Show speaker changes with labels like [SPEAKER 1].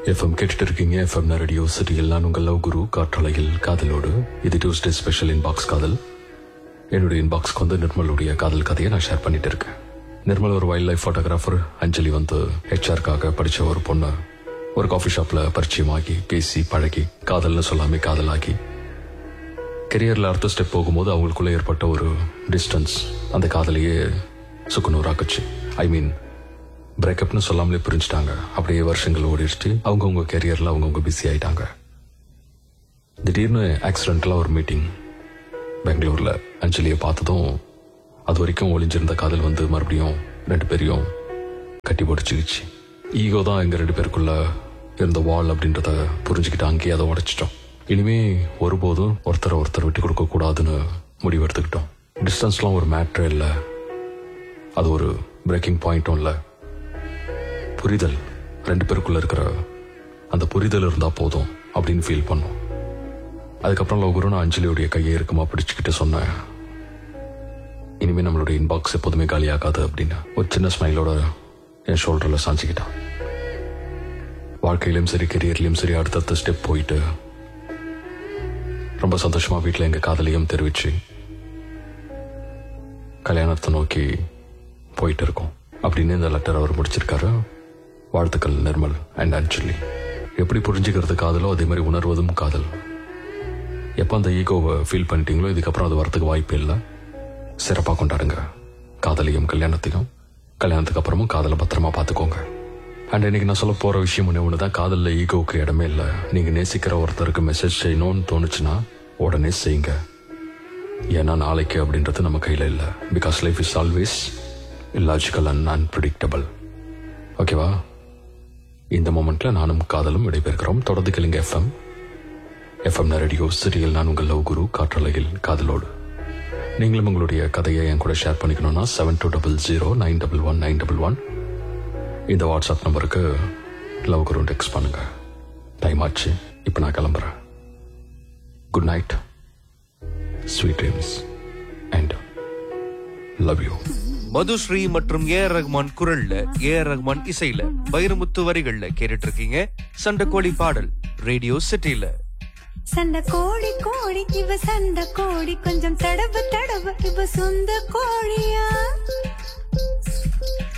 [SPEAKER 1] FM கேட்டுட்டு இருக்கீங்க FM radio சிட்டியில் நான் உங்கள் லவ் குரு காற்றலையில் காதலோடு இது டியூஸ்டே ஸ்பெஷல் இன்பாக்ஸ் காதல் என்னுடைய இன்பாக்ஸ்க்கு வந்து நிர்மலுடைய காதல் கதையை நான் ஷேர் பண்ணிட்டு இருக்கேன் நிர்மல் ஒரு வைல்ட் லைஃப் ஃபோட்டோகிராஃபர் அஞ்சலி வந்து ஹெச்ஆர்க்காக படிச்ச ஒரு பொண்ணு ஒரு காஃபி ஷாப்ல பரிச்சயமாகி பேசி பழகி காதல்னு சொல்லாமே காதலாகி கெரியர்ல அடுத்த ஸ்டெப் போகும்போது அவங்களுக்குள்ள ஏற்பட்ட ஒரு டிஸ்டன்ஸ் அந்த காதலையே சுக்குநூறாக்குச்சு ஐ மீன் பிரேக்கப்னு சொல்லாமலே பிரிஞ்சுட்டாங்க அப்படியே வருஷங்கள் ஓடிடுச்சு அவங்கவுங்க கெரியர்ல அவங்கவுங்க பிஸி ஆயிட்டாங்க திடீர்னு ஆக்சிடென்ட்ல ஒரு மீட்டிங் பெங்களூர்ல அஞ்சலியை பார்த்ததும் அது வரைக்கும் ஒளிஞ்சிருந்த காதல் வந்து மறுபடியும் ரெண்டு பேரையும் கட்டி போட்டுச்சுக்கிச்சு ஈகோ தான் எங்க ரெண்டு பேருக்குள்ள இருந்த வால் அப்படின்றத புரிஞ்சுக்கிட்டு அங்கேயே அதை உடைச்சிட்டோம் இனிமே ஒருபோதும் ஒருத்தரை ஒருத்தர் விட்டு கொடுக்க கூடாதுன்னு முடிவு எடுத்துக்கிட்டோம் டிஸ்டன்ஸ்லாம் ஒரு மேட்ரு இல்லை அது ஒரு பிரேக்கிங் பாயிண்ட்டும் இல்லை புரிதல் ரெண்டு பேருக்குள்ள இருக்கிற அந்த புரிதல் இருந்தா போதும் அப்படின்னு ஃபீல் பண்ணோம் அதுக்கப்புறம் லோகுரு நான் அஞ்சலியுடைய கையை இருக்குமா பிடிச்சுக்கிட்டு சொன்னேன் இனிமே நம்மளுடைய இன்பாக்ஸ் எப்போதுமே காலியாகாது அப்படின்னு ஒரு சின்ன ஸ்மைலோட என் ஷோல்டர்ல சாஞ்சிக்கிட்டான் வாழ்க்கையிலும் சரி கெரியர்லயும் சரி அடுத்தடுத்த ஸ்டெப் போயிட்டு ரொம்ப சந்தோஷமா வீட்டில் எங்க காதலையும் தெரிவிச்சு கல்யாணத்தை நோக்கி போயிட்டு இருக்கோம் அப்படின்னு இந்த லெட்டர் அவர் முடிச்சிருக்காரு வாழ்த்துக்கள் நிர்மல் அண்ட் அஞ்சலி எப்படி புரிஞ்சுக்கிறது காதலோ அதே மாதிரி உணர்வதும் காதல் எப்போ அந்த ஈகோவை ஃபீல் பண்ணிட்டீங்களோ இதுக்கப்புறம் அது வரதுக்கு வாய்ப்பு இல்லை சிறப்பாக கொண்டாடுங்க காதலையும் கல்யாணத்தையும் கல்யாணத்துக்கு அப்புறமும் காதலை பத்திரமா பார்த்துக்கோங்க அண்ட் இன்னைக்கு நான் சொல்ல போற விஷயம் ஒன்று ஒன்று தான் காதலில் ஈகோவுக்கு இடமே இல்லை நீங்க நேசிக்கிற ஒருத்தருக்கு மெசேஜ் செய்யணும்னு தோணுச்சுன்னா உடனே செய்யுங்க ஏன்னா நாளைக்கு அப்படின்றது நம்ம கையில் இல்லை because life is always illogical and unpredictable ஓகேவா இந்த மொமெண்ட்ல நானும் காதலும் விடைபெறுகிறோம் தொடர்ந்து கேளுங்க எஃப்எம் எஃப்எம் ரேடியோ சிறியல் நான் உங்கள் லவ் குரு காற்றலையில் காதலோடு நீங்களும் உங்களுடைய கதையை என் கூட ஷேர் பண்ணிக்கணும்னா seven two double zero nine double one nine double one இந்த வாட்ஸ்அப் நம்பருக்கு லவ் குரு டெக்ஸ்ட் பண்ணுங்க டைம் ஆச்சு இப்போ நான் கிளம்புறேன் good night sweet dreams and love you
[SPEAKER 2] Madhushree மற்றும் ஏ ஆர் ரஹ்மான் குரல்ல ஏ ஆர் ரஹ்மான் இசையில வைரமுத்து வரிகள்ல கேட்டுட்டு இருக்கீங்க சண்டைக்கோழி பாடல் ரேடியோ சிட்டில
[SPEAKER 3] சண்டை கோழி கோழி இவ சண்டை கோழி கொஞ்சம் தடவு தடவு இவ சொந்த கோழியா